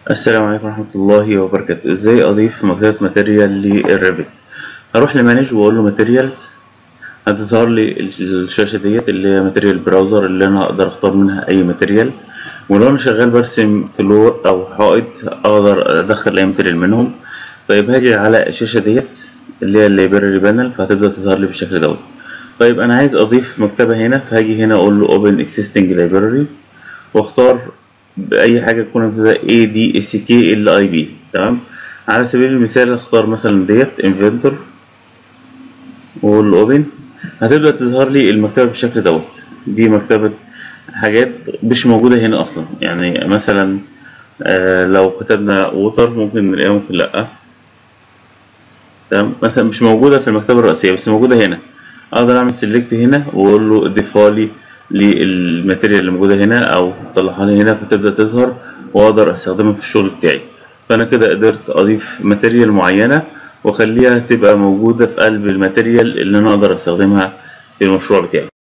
السلام عليكم ورحمة الله وبركاته ازاي اضيف مكتبة ماتيريال للريفت هروح لمانج واقول له ماتيريالز هتظهر لي الشاشة ديت اللي هي ماتيريال براوزر اللي انا اقدر اختار منها اي ماتيريال ولو انا شغال برسم فلور او حائط اقدر ادخل اي ماتيريال منهم طيب هاجي على الشاشة ديت اللي هي اللايبراري بانل فهتبدأ تظهر لي بالشكل دوت طيب انا عايز اضيف مكتبة هنا فهاجي هنا اقول له open existing library واختار باي حاجه تكون امتداد اي دي اس كي ال اي بي تمام على سبيل المثال اختار مثلا ديت انفنتور واقول له اوبن هتبدا تظهر لي المكتبه بالشكل دوت دي مكتبه حاجات مش موجوده هنا اصلا يعني مثلا آه لو كتبنا ووتر ممكن نلاقيها ممكن لا تمام مثلا مش موجوده في المكتبه الرئيسيه بس موجوده هنا اقدر اعمل سيلكت هنا واقول له اضيفها لي للماتيريال اللي موجودة هنا أو طلعها لي هنا فتبدأ تظهر وأقدر أستخدمها في الشغل بتاعي فأنا كده قدرت أضيف ماتيريال معينة وأخليها تبقى موجودة في قلب الماتيريال اللي أنا أقدر أستخدمها في المشروع بتاعي